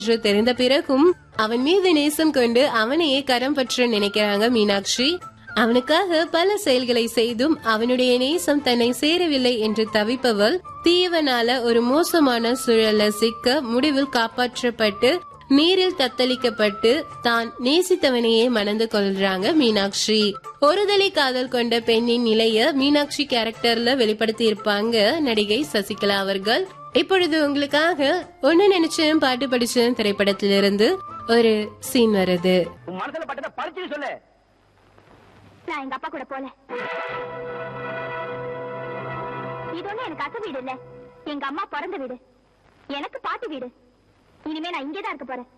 என்று தெரிந்த பிறகும் அவன் மீது நேசம் கொண்டு அவனையே கரம் பற்ற நினைக்கிறாங்க மீனாட்சி அவனுக்காக பல செயல்களை செய்தும் அவனுடைய நேசம் தன்னை சேரவில்லை என்று தவிப்பவள் தீவனால ஒரு மோசமான சூழல்ல சிக்க முடிவில் காப்பாற்றப்பட்டு நீரில் தத்தளிக்கப்பட்டு தான் நேசித்தவனையே மணந்து கொள்றாங்க மீனாட்சி ஒருதலை காதல் கொண்ட பெண்ணின் நிலைய மீனாட்சி கேரக்டர்ல வெளிப்படுத்தி இருப்பாங்க நடிகை சசிகலா அவர்கள் இப்பொழுது உங்களுக்காக ஒண்ணு நினைச்சேன் பாட்டு படிச்சேன் திரைப்படத்திலிருந்து ஒரு சீன் வருது உன் மனசுல பட்டதை படிச்சு சொல்லு நான் எங்க அப்பா கூட போல இது ஒண்ணு எனக்கு அசை வீடு இல்ல எங்க அம்மா பிறந்த வீடு எனக்கு பாட்டு வீடு இனிமே நான் இங்கேதான் இருக்க போறேன்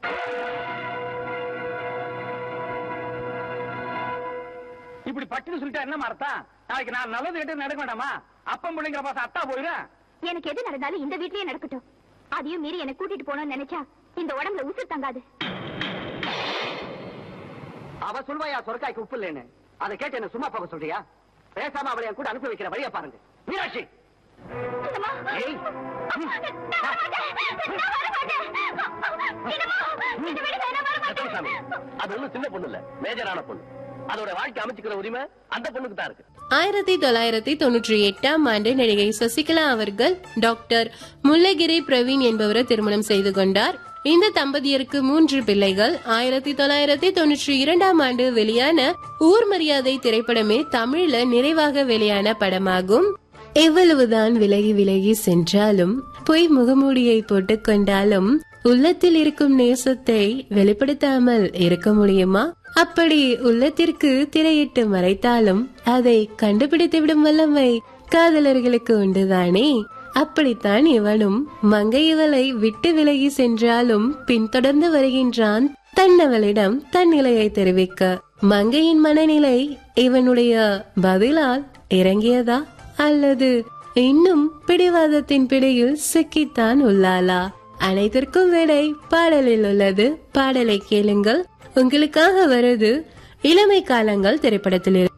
இப்படி பட்டுன்னு சொல்லிட்டா என்ன அர்த்தம் நாளைக்கு நான் நல்லது கேட்டு நடக்க வேண்டாமா அப்பம் பிள்ளைங்கிற பாசம் அத்தா போயிடும் எனக்கு எது நடந்தாலும் இந்த வீட்லயே நடக்கட்டும் அதையும் மீறி என்ன கூட்டிட்டு போகணும்னு நினைச்சா இந்த உடம்புல உசுர் தங்காது அவ சொல்வாயா சொர்க்காய்க்கு உப்பு இல்லைன்னு அதை கேட்டு என்ன சும்மா போக சொல்றியா பேசாம அவளை என் கூட அனுப்பி வைக்கிற வழியா பாருங்க மீனாட்சி சின்னம்மா. ஏய். நான் வரமாட்டேன். நான் வரமாட்டேன். சின்னம்மா, இந்த வீட்டுக்கு நான் வரமாட்டேன். ரத்தனசாமி, அது ஒண்ணும் சின்ன பொண்ணு இல்ல மேஜரான பொண்ணு அதோட வாழ்க்கை அமைச்சுக்கிற உரிமை அந்த பொண்ணுக்கு தான் இருக்கு ஆயிரத்தி தொள்ளாயிரத்தி தொண்ணூற்றி எட்டாம் ஆண்டு நடிகை சசிகலா அவர்கள் டாக்டர் முல்லகிரி பிரவீன் என்பவரை திருமணம் செய்து கொண்டார் இந்த தம்பதியருக்கு மூன்று பிள்ளைகள் ஆயிரத்தி தொள்ளாயிரத்தி தொண்ணூற்றி இரண்டாம் ஆண்டு வெளியான ஊர் மரியாதை திரைப்படமே தமிழ்ல நிறைவாக வெளியான படமாகும் எவ்வளவுதான் விலகி விலகி சென்றாலும் பொய் முகமூடியை போட்டுக் கொண்டாலும் உள்ளத்தில் இருக்கும் நேசத்தை வெளிப்படுத்தாமல் இருக்க முடியுமா அப்படி உள்ளத்திற்கு திரையிட்டு மறைத்தாலும் அதை கண்டுபிடித்து விடும் வல்லமை காதலர்களுக்கு உண்டுதானே அப்படித்தான் இவனும் மங்கை இவளை விட்டு விலகி சென்றாலும் பின்தொடர்ந்து வருகின்றான் தன்னவளிடம் தன் நிலையை தெரிவிக்க மங்கையின் மனநிலை இவனுடைய பதிலால் இறங்கியதா அல்லது இன்னும் பிடிவாதத்தின் பிடியில் சிக்கித்தான் உள்ளாளா அனைத்திற்கும் விடை பாடலில் உள்ளது பாடலை கேளுங்கள் உங்களுக்காக வருது இளமை காலங்கள் திரைப்படத்தில்